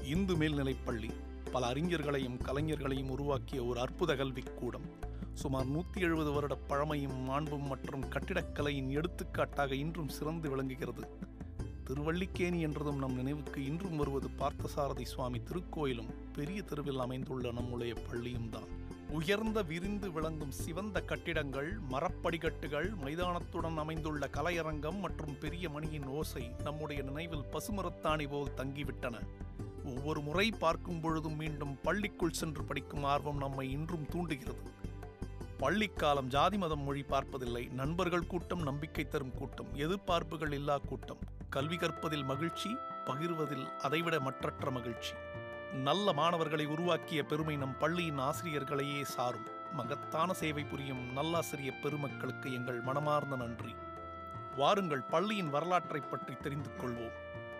இந்து மேல்நிலைப்பள்ளி பல அறிஞர்களையும் கலைஞர்களையும் உருவாக்கிய ஒரு அற்புத கல்விக் கூடம் சுமார் நூற்றி எழுபது வருட பழமையும் மாண்பும் மற்றும் கட்டிடக்கலையின் எடுத்துக்காட்டாக இன்றும் சிறந்து விளங்குகிறது திருவள்ளிக்கேணி என்றதும் நம் நினைவுக்கு இன்றும் வருவது பார்த்தசாரதி சுவாமி திருக்கோயிலும் பெரிய தெருவில் அமைந்துள்ள நம்முடைய பள்ளியும் தான் உயர்ந்த விரிந்து விளங்கும் சிவந்த கட்டிடங்கள் மரப்படிகட்டுகள் மைதானத்துடன் அமைந்துள்ள கலையரங்கம் மற்றும் பெரிய மணியின் ஓசை நம்முடைய நினைவில் பசுமரத்தாணி போல் தங்கிவிட்டன ஒவ்வொரு முறை பார்க்கும் பொழுதும் மீண்டும் பள்ளிக்குள் சென்று படிக்கும் ஆர்வம் நம்மை இன்றும் தூண்டுகிறது பள்ளிக்காலம் ஜாதி மதம் மொழி பார்ப்பதில்லை நண்பர்கள் கூட்டம் நம்பிக்கை தரும் கூட்டம் எதிர்பார்ப்புகள் இல்லா கூட்டம் கல்வி கற்பதில் மகிழ்ச்சி பகிர்வதில் அதைவிட மற்றற்ற மகிழ்ச்சி நல்ல மாணவர்களை உருவாக்கிய பெருமை நம் பள்ளியின் ஆசிரியர்களையே சாரும் மகத்தான சேவை புரியும் நல்லாசிரிய பெருமக்களுக்கு எங்கள் மனமார்ந்த நன்றி வாருங்கள் பள்ளியின் வரலாற்றை பற்றி தெரிந்து கொள்வோம்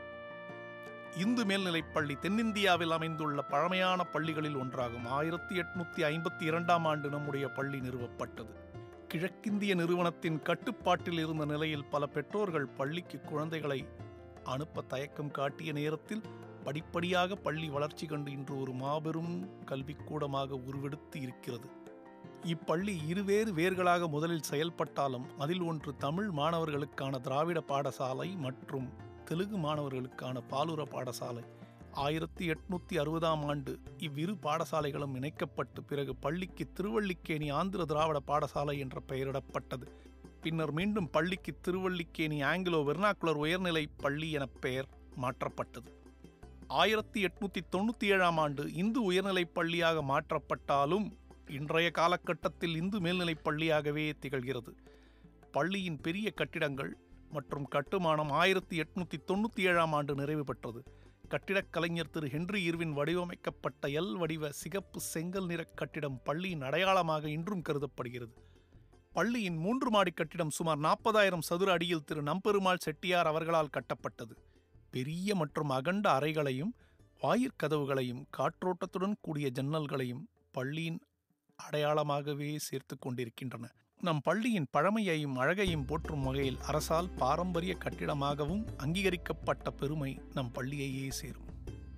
இந்து மேல்நிலைப் பள்ளி தென்னிந்தியாவில் அமைந்துள்ள பழமையான பள்ளிகளில் ஒன்றாகும் ஆயிரத்தி எட்நூத்தி ஐம்பத்தி இரண்டாம் ஆண்டு நம்முடைய பள்ளி நிறுவப்பட்டது கிழக்கிந்திய நிறுவனத்தின் கட்டுப்பாட்டில் இருந்த நிலையில் பல பெற்றோர்கள் பள்ளிக்கு குழந்தைகளை அனுப்ப தயக்கம் காட்டிய நேரத்தில் படிப்படியாக பள்ளி வளர்ச்சி கண்டு இன்று ஒரு மாபெரும் கல்விக்கூடமாக உருவெடுத்து இருக்கிறது இப்பள்ளி இருவேறு வேர்களாக முதலில் செயல்பட்டாலும் அதில் ஒன்று தமிழ் மாணவர்களுக்கான திராவிட பாடசாலை மற்றும் தெலுங்கு மாணவர்களுக்கான பாலுர பாடசாலை ஆயிரத்தி எட்நூத்தி அறுபதாம் ஆண்டு இவ்விரு பாடசாலைகளும் இணைக்கப்பட்டு பிறகு பள்ளிக்கு திருவள்ளிக்கேணி ஆந்திர திராவிட பாடசாலை என்ற பெயரிடப்பட்டது பின்னர் மீண்டும் பள்ளிக்கு திருவள்ளிக்கேணி ஆங்கிலோ வெர்னாக்குலர் உயர்நிலை பள்ளி என பெயர் மாற்றப்பட்டது ஆயிரத்தி எட்நூத்தி தொண்ணூத்தி ஏழாம் ஆண்டு இந்து உயர்நிலைப் பள்ளியாக மாற்றப்பட்டாலும் இன்றைய காலகட்டத்தில் இந்து மேல்நிலைப் பள்ளியாகவே திகழ்கிறது பள்ளியின் பெரிய கட்டிடங்கள் மற்றும் கட்டுமானம் ஆயிரத்தி எட்நூத்தி தொண்ணூத்தி ஏழாம் ஆண்டு நிறைவு பெற்றது கட்டிடக் கலைஞர் திரு ஹென்றி இர்வின் வடிவமைக்கப்பட்ட எல் வடிவ சிகப்பு செங்கல் நிற கட்டிடம் பள்ளியின் அடையாளமாக இன்றும் கருதப்படுகிறது பள்ளியின் மூன்று மாடி கட்டிடம் சுமார் நாற்பதாயிரம் சதுர அடியில் திரு நம்பெருமாள் செட்டியார் அவர்களால் கட்டப்பட்டது பெரிய மற்றும் அகண்ட அறைகளையும் வாயிற்கதவுகளையும் காற்றோட்டத்துடன் கூடிய ஜன்னல்களையும் பள்ளியின் அடையாளமாகவே சேர்த்து கொண்டிருக்கின்றன நம் பள்ளியின் பழமையையும் அழகையும் போற்றும் வகையில் அரசால் பாரம்பரிய கட்டிடமாகவும் அங்கீகரிக்கப்பட்ட பெருமை நம் பள்ளியையே சேரும்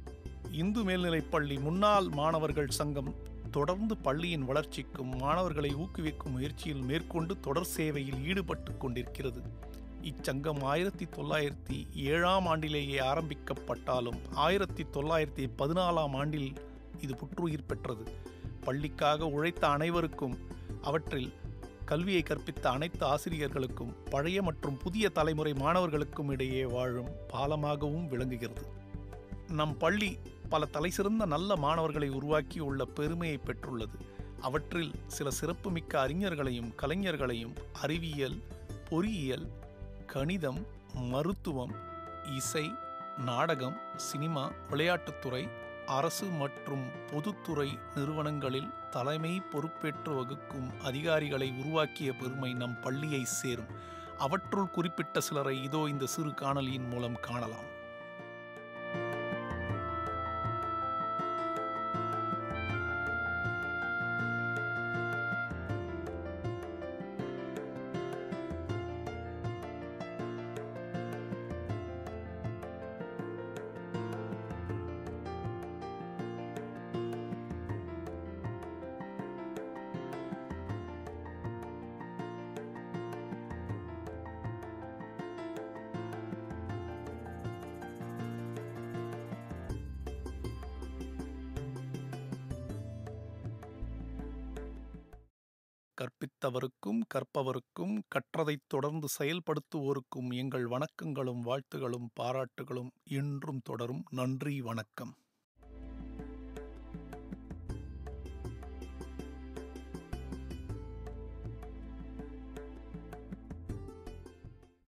இந்து மேல்நிலைப் பள்ளி முன்னாள் மாணவர்கள் சங்கம் தொடர்ந்து பள்ளியின் வளர்ச்சிக்கும் மாணவர்களை ஊக்குவிக்கும் முயற்சியில் மேற்கொண்டு தொடர் சேவையில் ஈடுபட்டு கொண்டிருக்கிறது இச்சங்கம் ஆயிரத்தி தொள்ளாயிரத்தி ஏழாம் ஆண்டிலேயே ஆரம்பிக்கப்பட்டாலும் ஆயிரத்தி தொள்ளாயிரத்தி பதினாலாம் ஆண்டில் இது புற்றுயிர் பெற்றது பள்ளிக்காக உழைத்த அனைவருக்கும் அவற்றில் கல்வியை கற்பித்த அனைத்து ஆசிரியர்களுக்கும் பழைய மற்றும் புதிய தலைமுறை மாணவர்களுக்கும் இடையே வாழும் பாலமாகவும் விளங்குகிறது நம் பள்ளி பல தலைசிறந்த நல்ல மாணவர்களை உருவாக்கியுள்ள பெருமையை பெற்றுள்ளது அவற்றில் சில சிறப்புமிக்க அறிஞர்களையும் கலைஞர்களையும் அறிவியல் பொறியியல் கணிதம் மருத்துவம் இசை நாடகம் சினிமா விளையாட்டுத்துறை அரசு மற்றும் பொதுத்துறை நிறுவனங்களில் தலைமை பொறுப்பேற்று வகுக்கும் அதிகாரிகளை உருவாக்கிய பெருமை நம் பள்ளியை சேரும் அவற்றுள் குறிப்பிட்ட சிலரை இதோ இந்த சிறு காணொலியின் மூலம் காணலாம் கற்பித்தவருக்கும் கற்பவருக்கும் கற்றதைத் தொடர்ந்து செயல்படுத்துவோருக்கும் எங்கள் வணக்கங்களும் வாழ்த்துகளும் பாராட்டுகளும் என்றும் தொடரும் நன்றி வணக்கம்